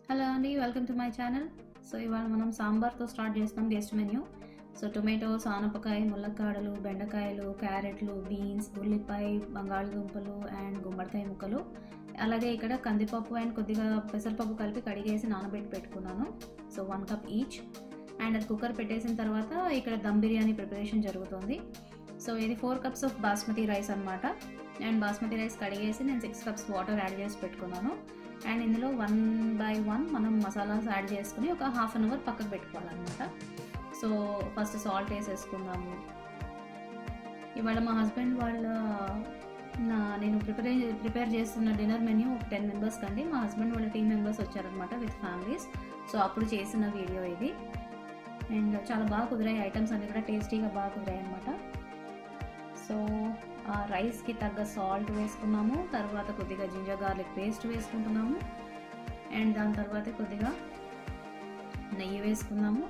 hello అండి welcome to my channel so ఇవాళ మనం సాంబార్తో స్టార్ట్ చేస్తున్నాం గెస్ట్ మెన్యూ సో టొమాటోస్ ఆనపకాయ ములక్కాడలు బెండకాయలు క్యారెట్లు బీన్స్ ఉల్లిపాయ బంగాళదుంపలు అండ్ గుమ్మడికాయ ముక్కలు అలాగే ఇక్కడ కందిపప్పు అండ్ కొద్దిగా పెసరపప్పు కలిపి కడిగేసి నానబెట్టి పెట్టుకున్నాను so one cup each and అది కుక్కర్ పెట్టేసిన తర్వాత ఇక్కడ దమ్ బిర్యానీ ప్రిపరేషన్ జరుగుతుంది సో ఇది four cups of basmati rice అనమాట అండ్ బాస్మతి రైస్ కడిగేసి నేను సిక్స్ కప్స్ వాటర్ యాడ్ చేసి పెట్టుకున్నాను అండ్ ఇందులో వన్ బై వన్ మనం మసాలాస్ యాడ్ చేసుకుని ఒక హాఫ్ అన్ అవర్ పక్కకు పెట్టుకోవాలన్నమాట సో ఫస్ట్ సాల్ట్ వేసేసుకుందాము ఇవాళ మా హస్బెండ్ వాళ్ళ నా నేను ప్రిపేర్ ప్రిపేర్ చేస్తున్న డిన్నర్ మెన్యూ ఒక టెన్ మెంబర్స్కి అండి మా హస్బెండ్ వాళ్ళ టీం మెంబర్స్ వచ్చారనమాట విత్ ఫ్యామిలీస్ సో అప్పుడు చేసిన వీడియో ఇది అండ్ చాలా బాగా కుదిరాయి ఐటమ్స్ అన్ని కూడా టేస్టీగా బాగా కుదిరాయి అనమాట సో ఆ రైస్కి తగ్గ సాల్ట్ వేసుకున్నాము తర్వాత కొద్దిగా జింజర్ గార్లిక్ పేస్ట్ వేసుకుంటున్నాము అండ్ దాని తర్వాత కొద్దిగా నెయ్యి వేసుకున్నాము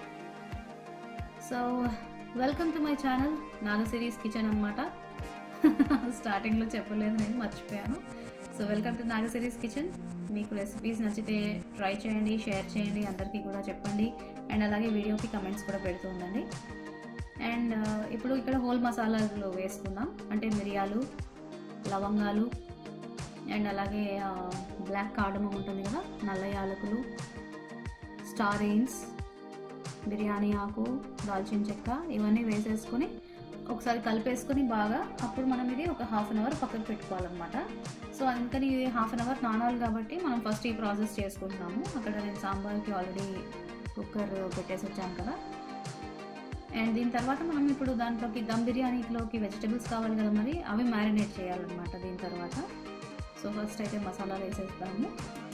so welcome to my channel Naga series kitchen అనమాట స్టార్టింగ్లో చెప్పలేదు నేను మర్చిపోయాను so welcome to Naga series kitchen మీకు రెసిపీస్ నచ్చితే ట్రై చేయండి షేర్ చేయండి అందరికీ కూడా చెప్పండి అండ్ అలాగే వీడియోకి కమెంట్స్ కూడా పెడుతూ ఉండండి అండ్ ఇప్పుడు ఇక్కడ హోల్ మసాలాలు వేసుకుందాం అంటే మిరియాలు లవంగాలు అండ్ అలాగే బ్లాక్ కార్డమం ఉంటుంది కదా నల్ల యాలకులు స్టార్ ఎయిన్స్ బిర్యానీ ఆకు దాల్చిన చెక్క ఇవన్నీ వేసేసుకొని ఒకసారి కలిపేసుకొని బాగా అప్పుడు మనం ఇది ఒక హాఫ్ అన్ అవర్ పక్కకు పెట్టుకోవాలన్నమాట సో అందుకని ఇది హాఫ్ అన్ అవర్ నానాలి కాబట్టి మనం ఫస్ట్ ఈ ప్రాసెస్ చేసుకుంటున్నాము అక్కడ నేను సాంబార్కి ఆల్రెడీ కుక్కర్ పెట్టేసి వచ్చాను కదా అండ్ దీని తర్వాత మనం ఇప్పుడు దాంట్లోకి దమ్ బిర్యానీలోకి వెజిటబుల్స్ కావాలి కదా మరి అవి మ్యారినేట్ చేయాలన్నమాట దీని తర్వాత సో ఫస్ట్ అయితే మసాలాలు వేసేస్తాము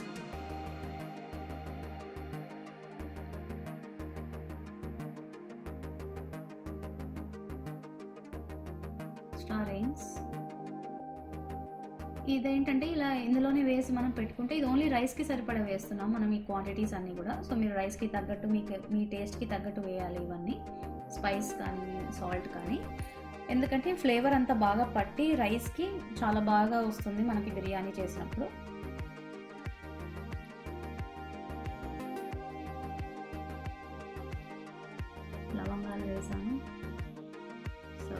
స్టార్ ఎయిన్స్ ఇదేంటంటే ఇలా ఇందులోనే వేసి మనం పెట్టుకుంటే ఇది ఓన్లీ రైస్కి సరిపడా వేస్తున్నాం మనం ఈ క్వాంటిటీస్ అన్నీ కూడా సో మీరు రైస్కి తగ్గట్టు మీకు మీ టేస్ట్కి తగ్గట్టు వేయాలి ఇవన్నీ స్పైస్ కానీ సాల్ట్ కానీ ఎందుకంటే ఫ్లేవర్ అంతా బాగా పట్టి రైస్కి చాలా బాగా వస్తుంది మనకి బిర్యానీ చేసినప్పుడు లవంగాలు వేసాను సో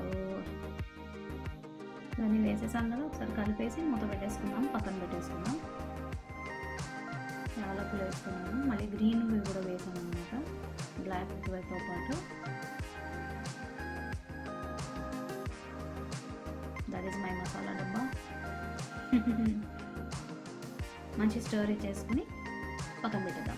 దాన్ని వేసేసాం కదా ఒకసారి కలిపేసి మూత పెట్టేసుకున్నాం పక్కన పెట్టేసుకున్నాం యాలకులు వేసుకున్నాను మళ్ళీ గ్రీన్ కూడా వేసాను అనమాట బ్లాక్ తో పాటు దట్ ఈస్ మై మసాలా డబ్బా మంచి స్టోర్ ఇచ్చేసుకుని పక్కన పెట్టేద్దాం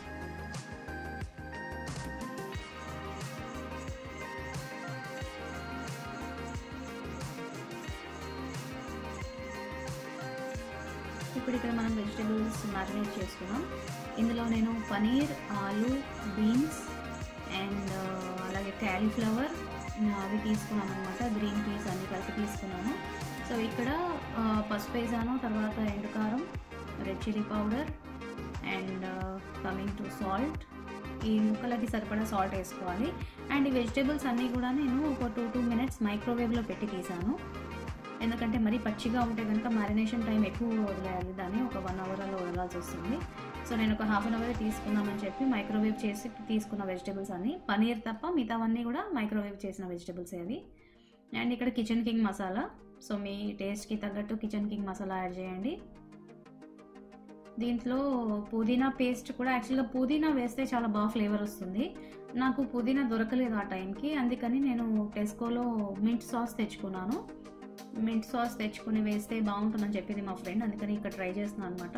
ఇప్పుడు ఇక్కడ మనం వెజిటబుల్స్ మ్యారినేట్ చేసుకున్నాం ఇందులో నేను పనీర్ ఆలు బీన్స్ అండ్ అలాగే క్యాలీఫ్లవర్ అవి తీసుకున్నాను అనమాట గ్రీన్ పీస్ అన్ని కలిపి తీసుకున్నాను సో ఇక్కడ పసుపు వేసాను తర్వాత ఎండుకారం red chilli powder and coming to salt ఈ ముక్కలకి సరిపడా సాల్ట్ వేసుకోవాలి అండ్ ఈ వెజిటేబుల్స్ అన్నీ కూడా నేను ఒక టూ టూ మినిట్స్ మైక్రోవేవ్లో పెట్టి తీసాను ఎందుకంటే మరీ పచ్చిగా ఉంటే కనుక మ్యారినేషన్ టైం ఎక్కువ వదిలేయాలి దాన్ని ఒక వన్ అవర్ అలా వదలాల్సి వస్తుంది సో నేను ఒక హాఫ్ అన్ అవర్ తీసుకుందామని చెప్పి మైక్రోవేవ్ చేసి తీసుకున్న వెజిటేబుల్స్ అన్ని పనీర్ తప్ప మిగతావన్నీ కూడా మైక్రోవేవ్ చేసిన వెజిటేబుల్స్ అవి అండ్ ఇక్కడ కిచెన్ కింగ్ మసాలా సో మీ టేస్ట్కి తగ్గట్టు కిచెన్ కింగ్ మసాలా యాడ్ చేయండి దీంట్లో పుదీనా పేస్ట్ కూడా యాక్చువల్గా పుదీనా వేస్తే చాలా బాగా ఫ్లేవర్ వస్తుంది నాకు పుదీనా దొరకలేదు ఆ టైంకి అందుకని నేను టెస్కోలో మింట్ సాస్ తెచ్చుకున్నాను మింట్ సాస్ తెచ్చుకుని వేస్తే బాగుంటుందని చెప్పింది మా ఫ్రెండ్ అందుకని ఇక్కడ ట్రై చేస్తున్నాను అనమాట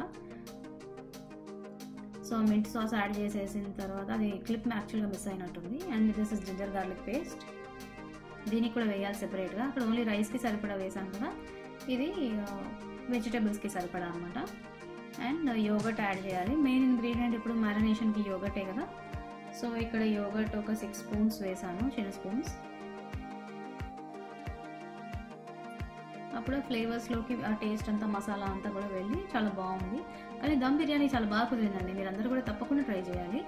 సో మింట్ సాస్ యాడ్ చేసేసిన తర్వాత అది క్లిప్ యాక్చువల్గా మిస్ అయినట్టుంది and this is ginger garlic paste దీనికి కూడా వేయాలి సెపరేట్గా అక్కడ ఓన్లీ రైస్కి సరిపడా వేసాం కదా ఇది వెజిటేబుల్స్కి సరిపడా అనమాట అండ్ యోగట్ యాడ్ చేయాలి మెయిన్ ఇంగ్రీడియంట్ ఇప్పుడు మ్యారినేషన్కి యోగటే కదా సో ఇక్కడ యోగట్ ఒక సిక్స్ స్పూన్స్ వేసాను చిన్న స్పూన్స్ అప్పుడు ఫ్లేవర్స్లోకి ఆ టేస్ట్ అంతా మసాలా అంతా కూడా వెళ్ళి చాలా బాగుంది కానీ దమ్ బిర్యానీ చాలా బాగా కుదిరిందండి మీరు అందరూ కూడా తప్పకుండా ట్రై చేయాలి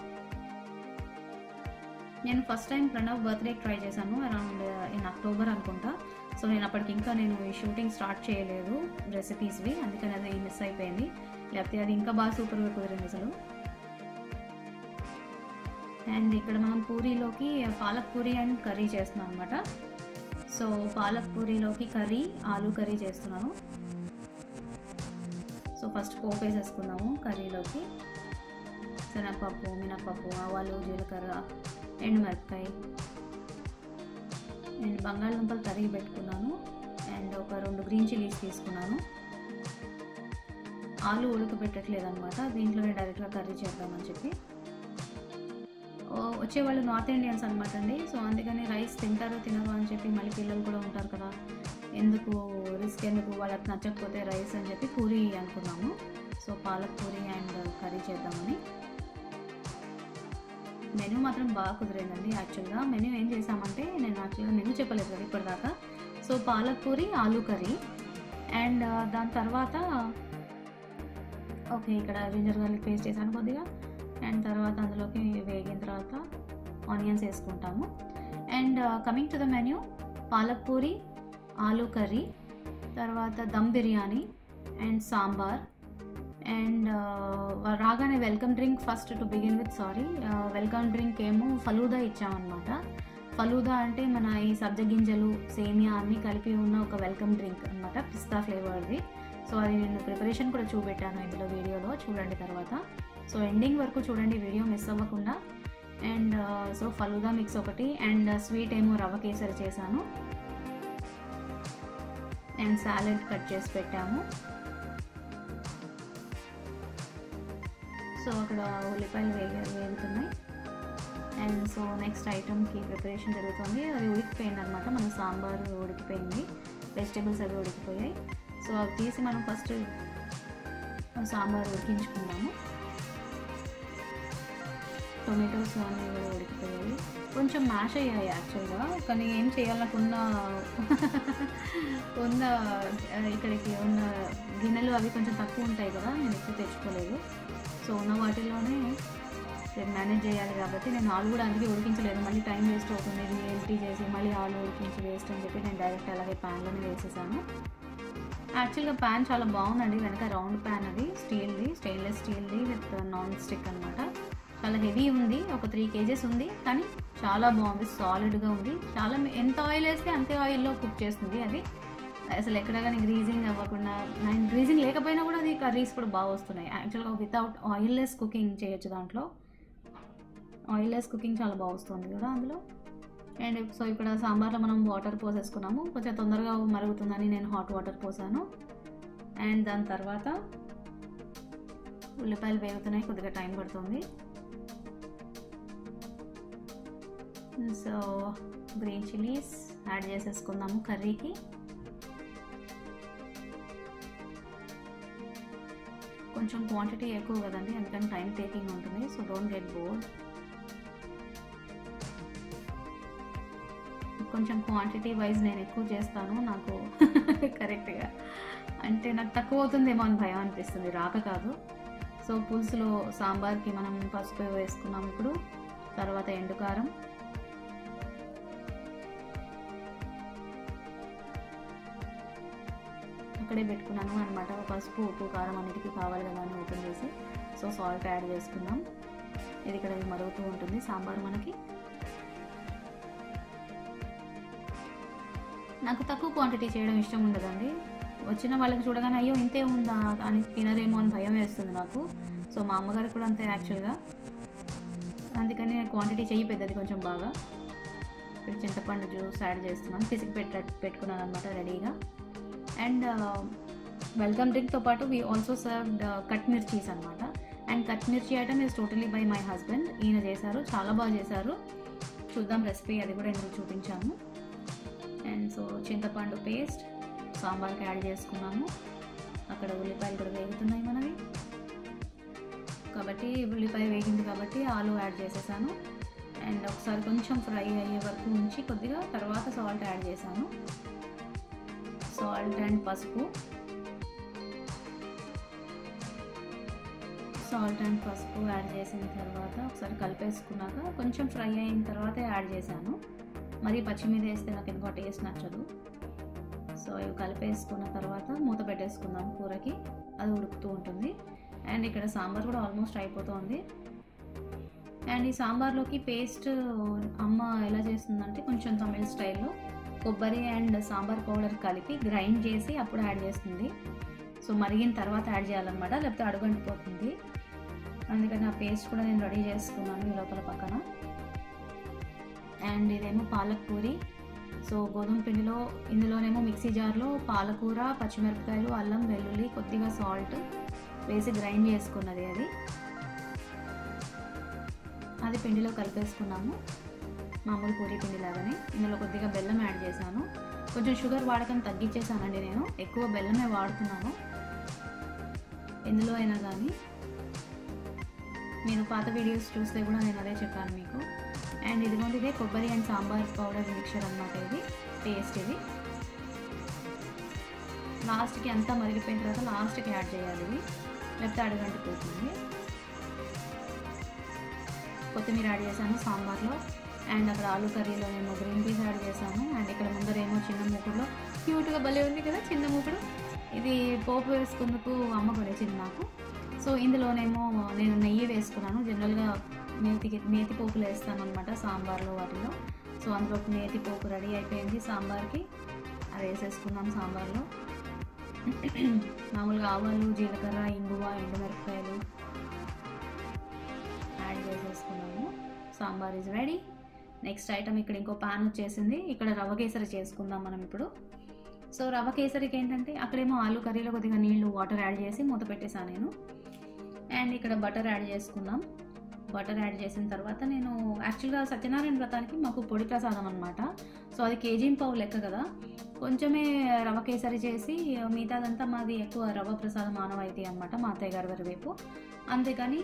నేను first time Pranav birthday try చేశాను అరౌండ్ ఇన్ అక్టోబర్ అనుకుంటా సో నేను అప్పటికి ఇంకా నేను ఈ షూటింగ్ స్టార్ట్ చేయలేదు రెసిపీస్వి అందుకని అది మిస్ అయిపోయింది లేకపోతే అది ఇంకా బాగా సూపర్గా కుదిరింది అసలు అండ్ ఇక్కడ మనం పూరీలోకి పాలక్ పూరి అండ్ కర్రీ చేస్తున్నాం అనమాట సో పాలక్ పూరీలోకి కర్రీ ఆలూ కర్రీ చేస్తున్నాను సో ఫస్ట్ పోపు వేసేసుకున్నాము కర్రీలోకి శనగపప్పు మినపప్పు ఆవాలు జీలకర్ర ఎండుమిరపకాయ అండ్ బంగాళదుంపలు తరిగి పెట్టుకున్నాను అండ్ ఒక రెండు గ్రీన్ చిల్లీస్ తీసుకున్నాను ఆలు ఉడకబెట్టట్లేదు అనమాట దీంట్లోనే డైరెక్ట్గా కర్రీ చేద్దామని చెప్పి వచ్చేవాళ్ళు నార్త్ ఇండియన్స్ అనమాట అండి సో అందుకని రైస్ తింటారో తినరో అని చెప్పి మళ్ళీ పిల్లలు కూడా ఉంటారు కదా ఎందుకు రిస్క్ ఎందుకు వాళ్ళకి నచ్చకపోతే రైస్ అని చెప్పి పూరి అనుకున్నాము so palak puri and curry చేద్దామని మెనూ మాత్రం బాగా కుదిరిందండి యాక్చువల్గా మెనూ ఏం చేసామంటే నేను యాక్చువల్గా మెనూ చెప్పలేదు కదా ఇప్పటిదాకా so palak puri aloo curry and దాని తర్వాత ఓకే ఇక్కడ జింజర్ గార్లిక్ పేస్ట్ చేశాను కొద్దిగా అండ్ తర్వాత అందులోకి వేగిన తర్వాత ఆనియన్స్ వేసుకుంటాము and coming to the menu palak puri aloo curry తర్వాత దమ్ బిర్యానీ అండ్ సాంబార్ అండ్ రాగానే welcome drink first to begin with sorry welcome drink ఏమో ఫలూదా ఇచ్చామన్నమాట ఫలూదా అంటే మన ఈ సబ్జ గింజలు సేమియా అన్నీ కలిపి ఉన్న ఒక వెల్కమ్ డ్రింక్ అనమాట పిస్తా ఫ్లేవర్ది సో అది నేను ప్రిపరేషన్ కూడా చూపెట్టాను ఇందులో వీడియోలో చూడండి తర్వాత సో ఎండింగ్ వరకు చూడండి వీడియో మిస్ అవ్వకుండా అండ్ సో ఫలూదా మిక్స్ ఒకటి అండ్ స్వీట్ ఏమో రవ్వ కేసరి చేశాను అండ్ సాలెడ్ కట్ చేసి పెట్టాము సో అక్కడ ఉల్లిపాయలు వేగే వేగుతున్నాయి అండ్ సో నెక్స్ట్ ఐటమ్కి ప్రిపరేషన్ జరుగుతుంది అది ఉడికిపోయింది అనమాట మన సాంబార్ ఉడికిపోయింది వెజిటేబుల్స్ అవి ఉడికిపోయాయి సో అవి తీసి మనం ఫస్ట్ సాంబార్ ఉడికించుకున్నాము టొమాటోస్ అన్నీ కూడా ఉడికిపోయాయి కొంచెం మ్యాష్ అయ్యాయి యాక్చువల్గా కానీ ఏం చేయాలి నాకు ఉన్న ఉన్న ఇక్కడికి ఉన్న గిన్నెలు అవి కొంచెం తక్కువ ఉంటాయి కదా నేను ఎక్కువ తెచ్చుకోలేదు సో ఉన్న వాటిల్లోనే మేనేజ్ చేయాలి కాబట్టి నేను ఆలు కూడా అందుకే ఉడికించలేదు మళ్ళీ టైం వేస్ట్ అవుతుంది ఇది ఎల్టీ చేసి మళ్ళీ ఆలు ఉడికించి వేస్ట్ అని చెప్పి నేను డైరెక్ట్ అలాగే ప్యాన్లోనే వేసేసాను యాక్చువల్గా ప్యాన్ చాలా బాగుందండి వెనక రౌండ్ ప్యాన్ అది స్టీల్ది స్టెయిన్లెస్ స్టీల్ది విత్ నాన్ స్టిక్ అనమాట చాలా హెవీ ఉంది ఒక త్రీ కేజెస్ ఉంది కానీ చాలా బాగుంది సాలిడ్గా ఉంది చాలా ఎంత ఆయిల్ వేస్తే అంతే ఆయిల్లో కుక్ చేస్తుంది అది అసలు ఎక్కడ కానీ గ్రీజింగ్ అవ్వకుండా అండ్ గ్రీజింగ్ లేకపోయినా కూడా అది కర్రీస్ కూడా బాగా వస్తున్నాయి యాక్చువల్గా వితౌట్ ఆయిల్లెస్ కుకింగ్ చేయొచ్చు దాంట్లో ఆయిల్లెస్ కుకింగ్ చాలా బాగా వస్తుంది కదా అందులో అండ్ సో ఇక్కడ సాంబార్లో మనం వాటర్ పోసేసుకున్నాము కొంచెం తొందరగా మరుగుతుందని నేను హాట్ వాటర్ పోసాను అండ్ దాని తర్వాత ఉల్లిపాయలు వేగుతున్నాయి కొద్దిగా టైం పడుతుంది సో గ్రీన్ చిల్లీస్ యాడ్ చేసేసుకుందాము కర్రీకి కొంచెం క్వాంటిటీ ఎక్కువ కదండి అందుకని టైం టేకింగ్ ఉంటుంది సో డోంట్ గెట్ బోర్డ్ కొంచెం క్వాంటిటీ వైజ్ నేను ఎక్కువ చేస్తాను నాకు కరెక్ట్గా అంటే నాకు తక్కువ అవుతుందేమో అని భయం అనిపిస్తుంది రాక కాదు సో పులుసులో సాంబార్కి మనం పసుపు వేసుకున్నాం ఇప్పుడు తర్వాత ఎండుకారం అక్కడే పెట్టుకున్నాను అనమాట పసుపు ఉప్పు కారం అన్నిటికీ కావాలి కదా అని ఓపెన్ చేసి సో సాల్ట్ యాడ్ చేసుకుందాం ఇది ఇక్కడ మరుగుతూ ఉంటుంది సాంబార్ మనకి నాకు తక్కువ క్వాంటిటీ చేయడం ఇష్టం ఉండదండి వచ్చిన వాళ్ళకి చూడగానే అయ్యో ఇంతే ఉందా అని తినరేమో అని భయం వేస్తుంది నాకు సో మా అమ్మగారికి కూడా అంతే యాక్చువల్గా అందుకని క్వాంటిటీ చెయ్యి పెద్దది కొంచెం బాగా ఇక్కడ చింతపండు జ్యూస్ యాడ్ చేస్తున్నాను పిసికి పెట్ట పెట్టుకున్నాను అనమాట రెడీగా అండ్ వెల్కమ్ డ్రింక్తో పాటు we also serve cut mirchis అనమాట and cut mirchi item is totally by my husband ఈయన చేశారు చాలా బాగా చేశారు చూద్దాం రెసిపీ అది కూడా ఇందులో చూపించాము అండ్ సో చింతపండు పేస్ట్ సాంబార్కి యాడ్ చేసుకున్నాము అక్కడ ఉల్లిపాయలు కూడా వేగుతున్నాయి మనవి కాబట్టి ఉల్లిపాయ వేగింది కాబట్టి ఆలు యాడ్ చేసేసాను అండ్ ఒకసారి కొంచెం ఫ్రై అయ్యే వరకు ఉంచి కొద్దిగా తర్వాత సాల్ట్ యాడ్ చేశాను సాల్ట్ అండ్ పసుపు సాల్ట్ అండ్ పసుపు యాడ్ చేసిన తర్వాత ఒకసారి కలిపేసుకున్నాక కొంచెం ఫ్రై అయిన తర్వాత యాడ్ చేశాను మరి పచ్చిమిర్చి వేస్తే నాకు ఎందుకో టేస్ట్ నచ్చదు సో ఇవి కలిపేసుకున్న తర్వాత మూత పెట్టేసుకుందాం కూరకి అది ఉడుకుతూ ఉంటుంది అండ్ ఇక్కడ సాంబార్ కూడా ఆల్మోస్ట్ అయిపోతుంది అండ్ ఈ సాంబార్లోకి పేస్ట్ అమ్మ ఎలా చేస్తుందంటే కొంచెం తమిళ స్టైల్లో కొబ్బరి అండ్ సాంబార్ పౌడర్ కలిపి గ్రైండ్ చేసి అప్పుడు యాడ్ చేస్తుంది సో మరిగిన తర్వాత యాడ్ చేయాలన్నమాట లేకపోతే అడుగంటిపోతుంది అందుకని ఆ పేస్ట్ కూడా నేను రెడీ చేసుకున్నాను ఈ లోపల పక్కన అండ్ ఇదేమో పాలక్ పూరి సో గోధుమ పిండిలో ఇందులోనేమో మిక్సీ జార్లో పాలకూర పచ్చిమిరపకాయలు అల్లం వెల్లుల్లి కొద్దిగా సాల్ట్ వేసి గ్రైండ్ చేసుకున్నది అది అది పిండిలో కలిపేసుకున్నాము మామూలు పూరి పిండి లాగానే ఇందులో కొద్దిగా బెల్లం యాడ్ చేశాను కొంచెం షుగర్ వాడకం తగ్గించేసానండి నేను ఎక్కువ బెల్లమే వాడుతున్నాను ఎందులో అయినా కానీ మీరు పాత వీడియోస్ చూస్తే కూడా నేను అదే చెప్పాను మీకు అండ్ ఇదిగోండి ఇదే కొబ్బరి అండ్ సాంబార్ పౌడర్ మిక్చర్ అనమాట ఇది పేస్ట్ ఇది లాస్ట్కి అంతా మరిగిపోయిన తర్వాత లాస్ట్కి యాడ్ చేయాలి ఇది లేకపోతే అడుగంటి పోతుంది కొత్తిమీర యాడ్ చేశాను సాంబార్లో అండ్ అక్కడ ఆలూ కర్రీలో నేను గ్రీన్ పీస్ యాడ్ చేశాను అండ్ ఇక్కడ ముందరేమో చిన్న మూకుడులో క్యూట్గా భలే ఉంది కదా చిన్న మూకుడు ఇది పోపు వేసుకుందుకు అమ్మ కొనేసింది నాకు సో ఇందులోనేమో నేను నెయ్యి వేసుకున్నాను జనరల్గా నేతికి నేతి పోపులు వేస్తాను అనమాట సాంబార్లో వాటిలో సో అందులో నేతి పోపు రెడీ అయిపోయింది సాంబార్కి అది వేసేసుకున్నాం సాంబార్లో మామూలుగా ఆవాలు జీలకర్ర ఇంగువ ఎండుమిరపకాయలు యాడ్ చేసేసుకున్నాము sambar is ready next item ఇక్కడ ఇంకో పాన్ వచ్చేసింది ఇక్కడ రవ్వ కేసరి చేసుకుందాం మనం ఇప్పుడు సో రవ్వ కేసరికి ఏంటంటే అక్కడేమో ఆలు కర్రీలో కొద్దిగా నీళ్లు వాటర్ యాడ్ చేసి మూత పెట్టేశాను నేను అండ్ ఇక్కడ బటర్ యాడ్ చేసుకున్నాం బటర్ యాడ్ చేసిన తర్వాత నేను యాక్చువల్గా సత్యనారాయణ వ్రతానికి మాకు పొడి ప్రసాదం అనమాట సో అది కేజీ పావు లెక్క కదా కొంచెమే రవ్వ కేసరి చేసి మిగతాదంతా మాది ఎక్కువ రవ్వ ప్రసాదం ఆనవాయితీ అనమాట మా అత్తయ్య గారి గారి వైపు అంతేకాని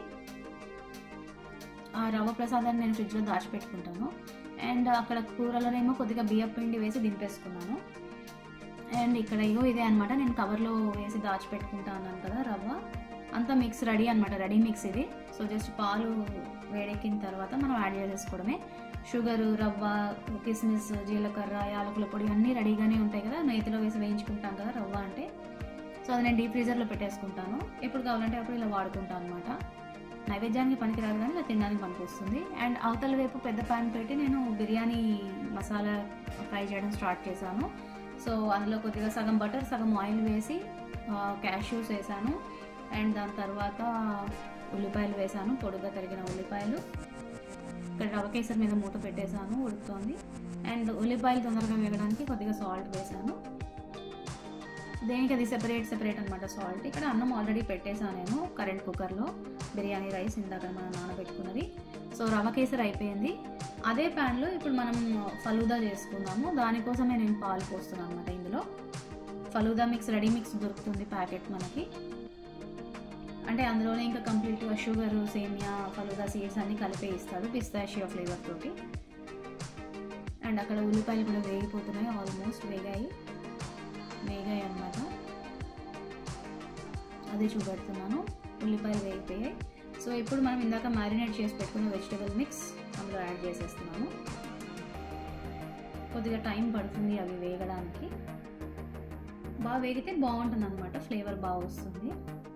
ఆ రవ్వ ప్రసాదాన్ని నేను ఫ్రిడ్జ్లో దాచిపెట్టుకుంటాను అండ్ అక్కడ కూరలోనేమో కొద్దిగా బియ్యం పిండి వేసి దింపేసుకున్నాను అండ్ ఇక్కడ ఇగో ఇదే అనమాట నేను కవర్లో వేసి దాచిపెట్టుకుంటా అన్నాను కదా రవ్వ అంతా మిక్స్ రెడీ అనమాట రెడీ మిక్స్ ఇది సో జస్ట్ పాలు వేడెక్కిన తర్వాత మనం యాడ్ చేసేసుకోవడమే షుగరు రవ్వ కిస్మిస్ జీలకర్ర యాలకుల పొడి అన్నీ రెడీగానే ఉంటాయి కదా నేతిలో వేసి వేయించుకుంటాం కదా రవ్వ అంటే సో అది నేను డీప్ ఫ్రీజర్లో పెట్టేసుకుంటాను ఎప్పుడు కావాలంటే అప్పుడు ఇలా వాడుకుంటాను అనమాట నైవేద్యానికి పనికిరాదు కానీ ఇలా తినడానికి పనికొస్తుంది అండ్ అవతల వైపు పెద్ద ప్యాన్ పెట్టి నేను బిర్యానీ మసాలా ఫ్రై చేయడం స్టార్ట్ చేశాను సో అందులో కొద్దిగా సగం బటర్ సగం ఆయిల్ వేసి క్యాష్యూస్ వేసాను అండ్ దాని తర్వాత ఉల్లిపాయలు వేసాను పొడుగా తరిగిన ఉల్లిపాయలు ఇక్కడ రవ కేసరి మీద మూత పెట్టేశాను ఉడుకుతోంది అండ్ ఉల్లిపాయలు తొందరగా వేగడానికి కొద్దిగా సాల్ట్ వేసాను దేనికి అది సెపరేట్ సెపరేట్ అనమాట సాల్ట్ ఇక్కడ అన్నం ఆల్రెడీ పెట్టేశాను నేను కరెంట్ కుక్కర్లో బిర్యానీ రైస్ ఇందాక మనం నానబెట్టుకున్నది సో రవ కేసరి అయిపోయింది అదే ప్యాన్లో ఇప్పుడు మనం ఫలూదా చేసుకుందాము దానికోసమే నేను పాలు పోస్తున్నాను అనమాట ఇందులో ఫలూదా మిక్స్ రెడీ మిక్స్ దొరుకుతుంది ప్యాకెట్ మనకి అంటే అందులోనే ఇంకా కంప్లీట్గా షుగర్ సేమియా ఫలూదా సీడ్స్ అన్నీ కలిపే ఇస్తాడు పిస్తాషియో ఫ్లేవర్ తోటి అండ్ అక్కడ ఉల్లిపాయలు కూడా వేగిపోతున్నాయి ఆల్మోస్ట్ వేగాయి వేగాయి అన్నమాట అదే చూపెడుతున్నాను ఉల్లిపాయలు వేగిపోయాయి సో ఇప్పుడు మనం ఇందాక మ్యారినేట్ చేసి పెట్టుకున్న వెజిటేబుల్ మిక్స్ అందులో యాడ్ చేసేస్తున్నాను కొద్దిగా టైం పడుతుంది అవి వేగడానికి బాగా వేగితే బాగుంటుంది అనమాట ఫ్లేవర్ బాగా వస్తుంది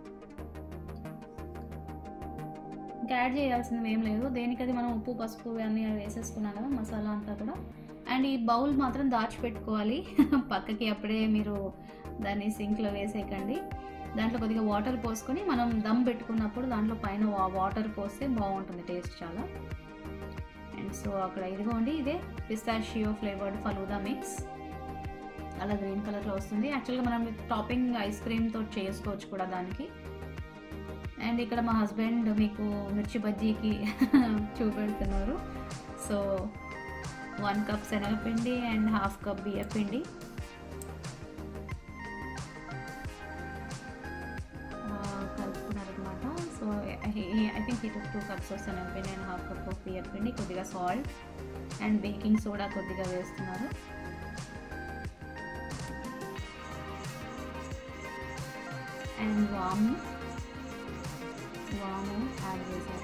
ఇంకా యాడ్ చేయాల్సింది ఏం లేదు దేనికది మనం ఉప్పు పసుపు అన్నీ వేసేసుకున్నాం కదా మసాలా అంతా కూడా అండ్ ఈ బౌల్ మాత్రం దాచిపెట్టుకోవాలి పక్కకి అప్పుడే మీరు దాన్ని సింక్లో వేసేయకండి దాంట్లో కొద్దిగా వాటర్ పోసుకొని మనం దమ్ పెట్టుకున్నప్పుడు దాంట్లో పైన వాటర్ పోస్తే బాగుంటుంది టేస్ట్ చాలా అండ్ సో అక్కడ ఇదిగోండి ఇదే పిస్తాషియో ఫ్లేవర్డ్ ఫలూదా మిక్స్ అలా గ్రీన్ కలర్లో వస్తుంది యాక్చువల్గా మనం టాపింగ్ ఐస్ క్రీమ్తో చేసుకోవచ్చు కూడా దానికి అండ్ ఇక్కడ మా హస్బెండ్ మీకు మిర్చి బజ్జీకి చూపెడుతున్నారు సో వన్ కప్ శనగపిండి అండ్ హాఫ్ కప్ బియ్య పిండి కలుపుకున్నారనమాట సో ఐ థింక్ ఈ టూ కప్స్ ఆఫ్ శనగపిండి అండ్ హాఫ్ కప్ ఆఫ్ బియ్య పిండి కొద్దిగా సాల్ట్ అండ్ బేకింగ్ సోడా కొద్దిగా వేస్తున్నారు అండ్ వాము వాము యాడ్ చేశారు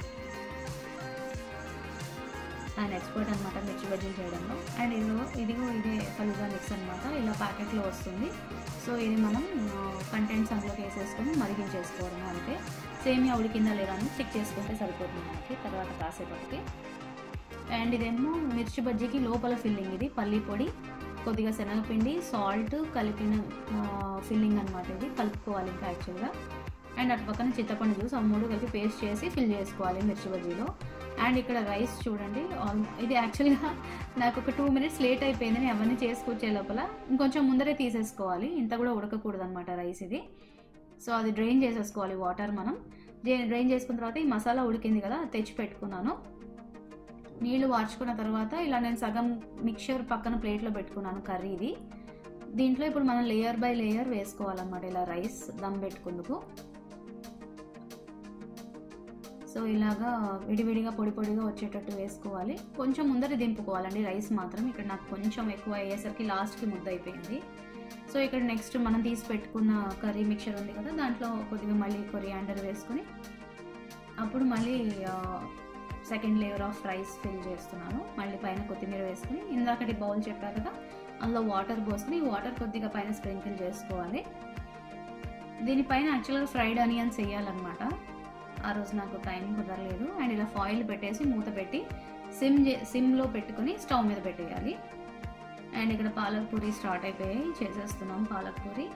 ఆయన ఎక్స్పర్ట్ అనమాట మిర్చి బజ్జీలు చేయడంలో అండ్ ఇదిగో ఇదిగో ఇదే ఫలుదా మిక్స్ అనమాట ఇలా ప్యాకెట్లో వస్తుంది సో ఇది మనం కంటెంట్స్ అందులోకి వేసేసుకొని మరిగించేసుకోవడం అంతే సేమియా ఉడికిందా లేదా అని చెక్ చేసుకుంటే సరిపోతుంది మనకి తర్వాత కాసేపటికి అండ్ ఇదేమో మిర్చి బజ్జీకి లోపల ఫిల్లింగ్ ఇది పల్లి పొడి కొద్దిగా శనగపిండి సాల్ట్ కలిపిన ఫిల్లింగ్ అనమాట ఇది కలుపుకోవాలి ఇంకా యాక్చువల్గా అండ్ అటు పక్కన చింతపండు జ్యూస్ ఆ మూడు కలిపి పేస్ట్ చేసి ఫిల్ చేసుకోవాలి మిర్చి బజ్జీలో అండ్ ఇక్కడ రైస్ చూడండి ఆల్ ఇది యాక్చువల్గా నాకు ఒక టూ మినిట్స్ లేట్ అయిపోయింది నేను అవన్నీ చేసుకొచ్చే లోపల ఇంకొంచెం ముందరే తీసేసుకోవాలి ఇంత కూడా ఉడకకూడదు అనమాట రైస్ ఇది సో అది డ్రైన్ చేసేసుకోవాలి వాటర్ మనం డ్రైన్ చేసుకున్న తర్వాత ఈ మసాలా ఉడికింది కదా అది తెచ్చి పెట్టుకున్నాను నీళ్లు వార్చుకున్న తర్వాత ఇలా నేను సగం మిక్చర్ పక్కన ప్లేట్లో పెట్టుకున్నాను కర్రీ ఇది దీంట్లో ఇప్పుడు మనం లేయర్ బై లేయర్ వేసుకోవాలన్నమాట ఇలా రైస్ దమ్ పెట్టుకుందుకు సో ఇలాగా విడివిడిగా పొడి పొడిగా వచ్చేటట్టు వేసుకోవాలి కొంచెం ముందర దింపుకోవాలండి రైస్ మాత్రం ఇక్కడ నాకు కొంచెం ఎక్కువ అయ్యేసరికి లాస్ట్కి ముద్ద అయిపోయింది సో ఇక్కడ నెక్స్ట్ మనం తీసి పెట్టుకున్న కర్రీ మిక్చర్ ఉంది కదా దాంట్లో కొద్దిగా మళ్ళీ కొరియాండర్ వేసుకొని అప్పుడు మళ్ళీ second layer of rice fill చేస్తున్నాను మళ్ళీ పైన కొత్తిమీర వేసుకుని ఇందాకటి బౌల్ చెప్పా కదా అందులో వాటర్ పోసుకుని వాటర్ కొద్దిగా పైన స్ప్రింకిల్ చేసుకోవాలి దీనిపైన యాక్చువల్గా ఫ్రైడ్ ఆనియన్స్ వేయాలన్నమాట ఆ రోజు నాకు టైం కుదరలేదు అండ్ ఇలా ఫాయిల్ పెట్టేసి మూత పెట్టి సిమ్ సిమ్లో పెట్టుకుని స్టవ్ మీద పెట్టేయాలి అండ్ ఇక్కడ పాలక్ పూరి స్టార్ట్ అయిపోయాయి చేసేస్తున్నాం పాలక్ పూరి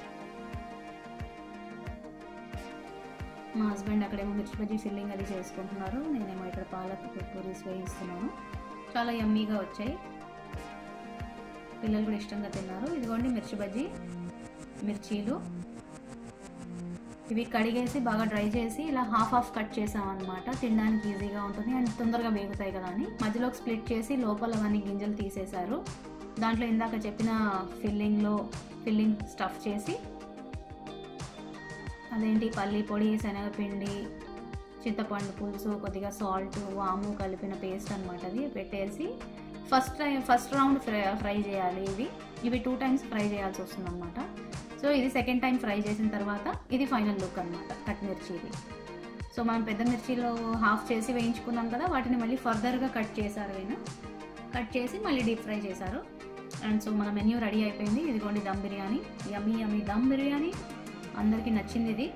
మా హస్బెండ్ అక్కడేమో మిర్చి బజ్జీ ఫిల్లింగ్ అది చేసుకుంటున్నారు నేనేమో ఇక్కడ పాలక్ పూరీస్ వేయిస్తున్నాను చాలా యమ్మీగా వచ్చాయి పిల్లలు కూడా ఇష్టంగా తిన్నారు ఇదిగోండి మిర్చి బజ్జీ మిర్చీలు ఇవి కడిగేసి బాగా డ్రై చేసి ఇలా హాఫ్ హాఫ్ కట్ చేసాం అనమాట తినడానికి ఈజీగా ఉంటుంది అండ్ తొందరగా వేగుతాయి కదా అని మధ్యలోకి స్ప్లిట్ చేసి లోపల అవన్నీ గింజలు తీసేశారు దాంట్లో ఇందాక చెప్పిన ఫిల్లింగ్లో ఫిల్లింగ్ స్టఫ్ చేసి అదేంటి పల్లి పొడి శనగపిండి చింతపండు పులుసు కొద్దిగా సాల్ట్ వాము కలిపిన పేస్ట్ అనమాట అది పెట్టేసి first time first round fry fry చేయాలి ఇవి ఇవి టూ టైమ్స్ ఫ్రై చేయాల్సి వస్తుంది అనమాట సో ఇది సెకండ్ టైం ఫ్రై చేసిన తర్వాత ఇది ఫైనల్ లుక్ అనమాట కట్ మిర్చిది సో మనం పెద్ద మిర్చిలో హాఫ్ చేసి వేయించుకున్నాం కదా వాటిని మళ్ళీ ఫర్దర్గా కట్ చేశారు ఆయన కట్ చేసి మళ్ళీ డీప్ ఫ్రై చేశారు అండ్ సో మన మెన్యూ రెడీ అయిపోయింది ఇదిగోండి దమ్ బిర్యానీ యమ్మీ యమ్మీ దమ్ బిర్యానీ అందరికీ నచ్చింది ఇది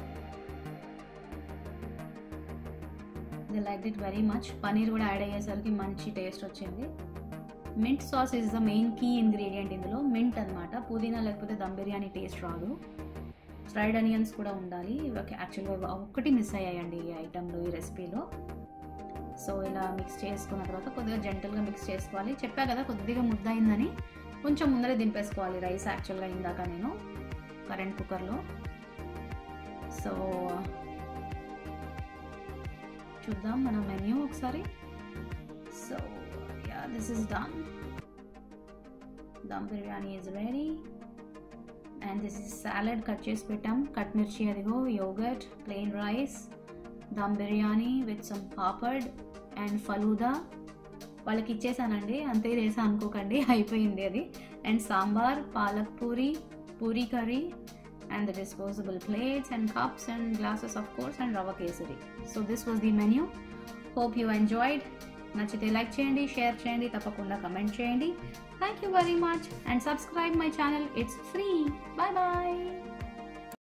the like it very much paneer కూడా యాడ్ అయ్యేసరికి మంచి టేస్ట్ వచ్చింది mint sauce is the main key ingredient ఇందులో మింట్ అనమాట పుదీనా లేకపోతే దమ్ బిర్యానీ టేస్ట్ రాదు ఫ్రైడ్ ఆనియన్స్ కూడా ఉండాలి యాక్చువల్గా ఒక్కటి మిస్ అయ్యాయండి ఈ ఐటెంలో ఈ రెసిపీలో సో ఇలా మిక్స్ చేసుకున్న తర్వాత కొద్దిగా జెంటల్గా మిక్స్ చేసుకోవాలి చెప్పా కదా కొద్దిగా ముద్ద అయిందని కొంచెం ముందరే దింపేసుకోవాలి రైస్ యాక్చువల్గా ఇందాక నేను కరెంట్ కుక్కర్లో సో చూద్దాం మన మెన్యూ ఒకసారి so yeah this is done dum biryani is ready and this is salad cut చేసి పెట్టాం కట్ మిర్చి అదిగో yogurt plain rice dum biryani with some papad and falooda వాళ్ళకి ఇచ్చేసానండి అంతే చేసా అనుకోకండి అయిపోయింది అది and sambar palak puri puri curry and the disposable plates and cups and glasses of course and rava kesari so this was the menu hope you enjoyed నచ్చితే లైక్ చేయండి షేర్ చేయండి తప్పకుండా కమెంట్ చేయండి thank you very much and subscribe my channel it's free bye bye